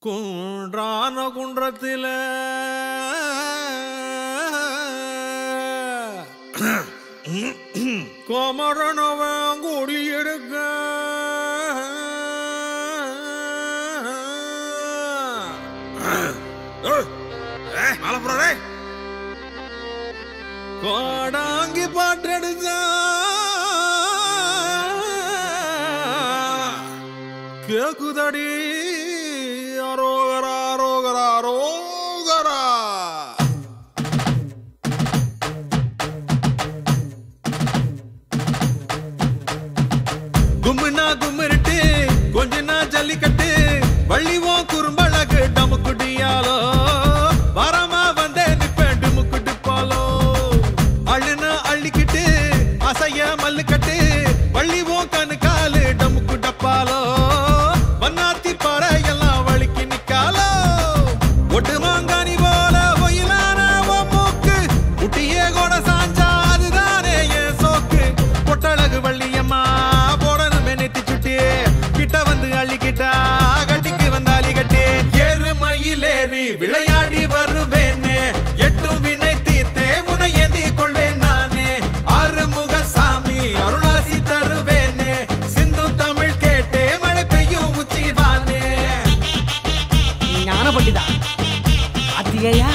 குன்றான குன்றத்தில கோமரனவன் கூடி எடுக்க கோடாங்கி பாட்டெடுத்தா கேக்குதடி அரோகரா அரோகரா அரோகரா கும்முனா கும்மிருட்டு கொஞ்ச நாள் ஜல்லிக்கட்டு வள்ளிவோ குறும்பழகு டமுக்குடியாலோ வரமா வந்தே நிப்பேன் டுமுக்குட்டு போலோ அழுனா அள்ளிக்கிட்டு அசைய மல்லுக்கட்டு வள்ளிவோ கண்ணு காலு டமுக்கு டப்பாலோ வண்ணாத்தி பாறை எல்லாம் வலிக்கு நிக்காலோ ஒட்டு மாங்கானி போல ஒயிலான உன் மூக்கு முட்டியே கூட சாஞ்சா அதுதானே என் சோக்கு பொட்டழகு வள்ளியம்மா போடணுமே நெத்தி சுட்டி கிட்ட வந்து அள்ளிக்கிட்டா கட்டிக்கு வந்தாலி கட்டி ஏறு மயிலேறி விளையாடி வருவேனே எட்டும் வினை தீர்த்தே முனை ஏந்தி கொள்வேன் நானே ஆறுமுக சாமி அருளாசி தருவேனே சிந்து தமிழ் கேட்டே மழை பெய்யும் உச்சி வானே ஞான பண்டிதா அத்திகையா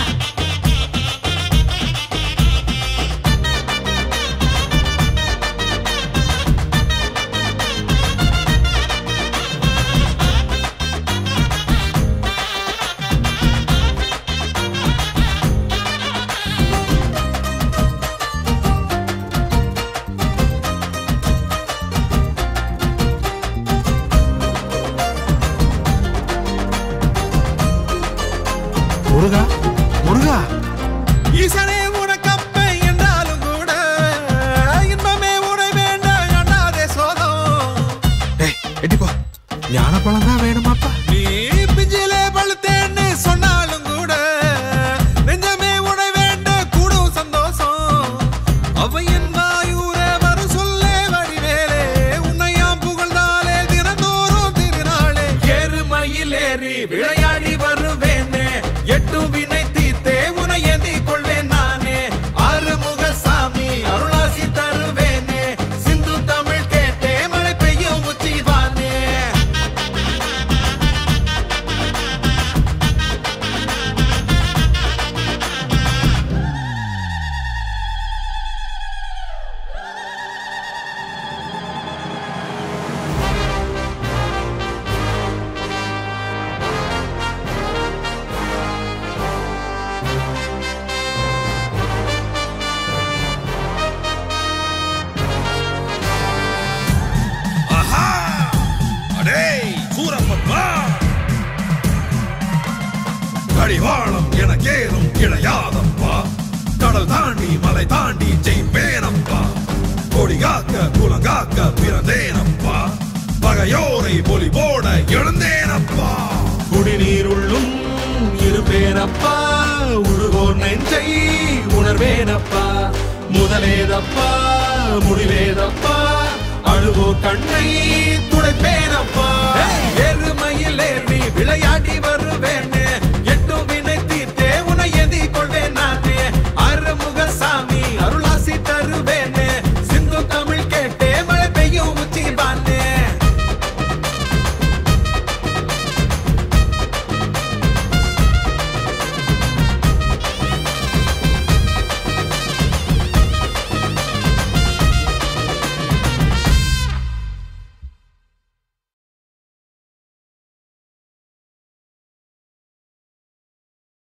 முருகா முருகா ஈசனே உனக்கப்பை என்றாலும் கூட இன்பமே உனை வேண்டாம் அண்ணாதே சோதம் டேய் எட்டிப்போ ஞானப்பழம் தான் வேணுமாப்பா நீ பிஞ்சிலே பழுத்தேன்னு சொன்னாலும் கூட நெஞ்சமே உனை வேண்ட கூடும் சந்தோஷம் அவையின் வாயூரே வரும் சொல்லே வடிவேலே உன்னையாம் புகழ்ந்தாலே தினந்தோறும் திருநாளே ஏறு மயிலேறி விளையாடி வருவேனே எட்டு வினை தீர்த்தே உனை ஏந்தி கொள்வேன் நானே ஆறுமுக சாமி அருளாசி தருவேனே சிந்து தமிழ் கேட்டே மழை பெய்யும் உச்சி வானே அடேய் சூரப்பா கடிவாளம் என கேளும் இளையாதப்பா கடல் தாண்டி மலை தாண்டி ஜெயிப்பேனப்பா கொடிகாக்க குலங்காக்க பிறந்தேனப்பா பகையோரை பொலி போட எழுந்தேனப்பா குடிநீருள்ளும் இருப்பேனப்பா உருகோர் நெஞ்சை உணர்வேனப்பா முதலேதப்பா முடிவேதப்பா அழுவோ கண்ணை துடைப்பேனப்பா எருமையில் ஏறி விளையாடி வரும்